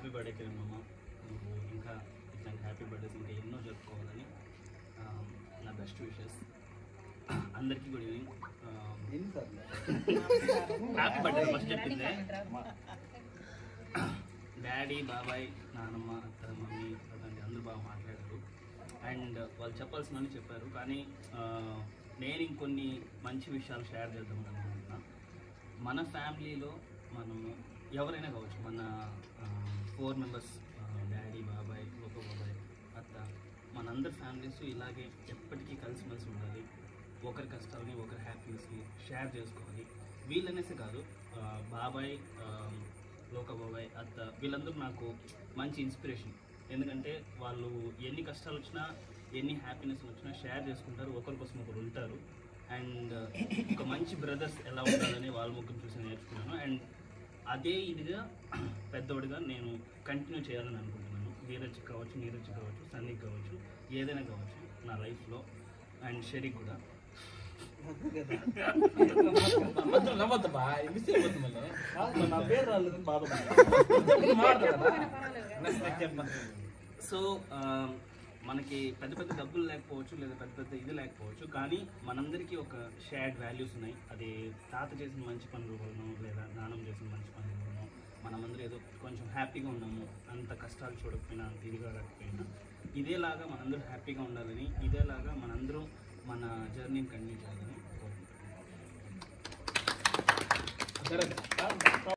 happy birthday కిరణమ్మ నువ్వు ఇంకా ఇట్లాంటి హ్యాపీ బర్త్డేస్ ఇంకా ఎన్నో జరుపుకోవాలని ఆ, నా బెస్ట్ విషెస్ అందరికీ good evening happy birthday first చెప్పిందే డాడీ బాబాయ్ నానమ్మ అత్త మమ్మీ అతన్ని అందరూ బాగా మాట్లాడారు అండ్ వాళ్ళు చెప్పాల్సినవన్నీ చెప్పారు కానీ ఆ, నేను ఇంకొన్ని మంచి విషయాలు షేర్ చేద్దామని అనుకుంటున్నా మన ఫ్యామిలీలో మనము ఎవరైనా కావచ్చు మన ఫోర్ మెంబర్స్ డాడీ బాబాయ్ ఒక బాబాయ్ అత్త మనందరి ఫ్యామిలీస్ ఇలాగే ఎప్పటికీ కలిసిమెలిసి ఉండాలి ఒకరి కష్టాలని ఒకరి హ్యాపీనెస్ని షేర్ చేసుకోవాలి వీళ్ళనేసే కాదు ఆ, బాబాయ్ ఆ, లోక బాబాయ్ అత్త వీళ్ళందరూ నాకు మంచి ఇన్స్పిరేషన్ ఎందుకంటే వాళ్ళు ఎన్ని కష్టాలు వచ్చినా ఎన్ని హ్యాపీనెస్ వచ్చినా షేర్ చేసుకుంటారు ఒకరి కోసం ఒకరు ఉంటారు అండ్ ఒక మంచి బ్రదర్స్ ఎలా ఉండాలని వాళ్ళ ముగ్గురు చూసి నేర్చుకున్నాను అండ్ అదే ఇదిగా పెద్దోడిగా నేను కంటిన్యూ చేయాలని అనుకుంటున్నాను వీరజ్ కావచ్చు నీరజ్ కావచ్చు సన్నీ కావచ్చు ఏదైనా కావచ్చు నా లైఫ్లో అండ్ షరీక్ కూడా నవ్వద్దు బా మిస్ అయిపోతుంది మళ్ళీ నా పేరు రాలేదు బాధ సో ఆ, మనకి పెద్ద పెద్ద డబ్బులు లేకపోవచ్చు లేదా పెద్ద పెద్ద ఇది లేకపోవచ్చు కానీ మనందరికీ ఒక షేర్డ్ వాల్యూస్ ఉన్నాయి అది తాత చేసిన మంచి పనుల వలన లేదా నాన్నమ్మ చేసిన మంచి పనుల వలన మనమందరం ఏదో కొంచెం హ్యాపీగా ఉన్నాము అంత కష్టాలు చూడకపోయినా అంత ఇదిగా లేకపోయినా ఇదేలాగా మనందరూ హ్యాపీగా ఉండాలని ఇదేలాగా మనందరం మన జర్నీని కంటిన్యూ చేయాలని కోరుకుంటున్నాను సరే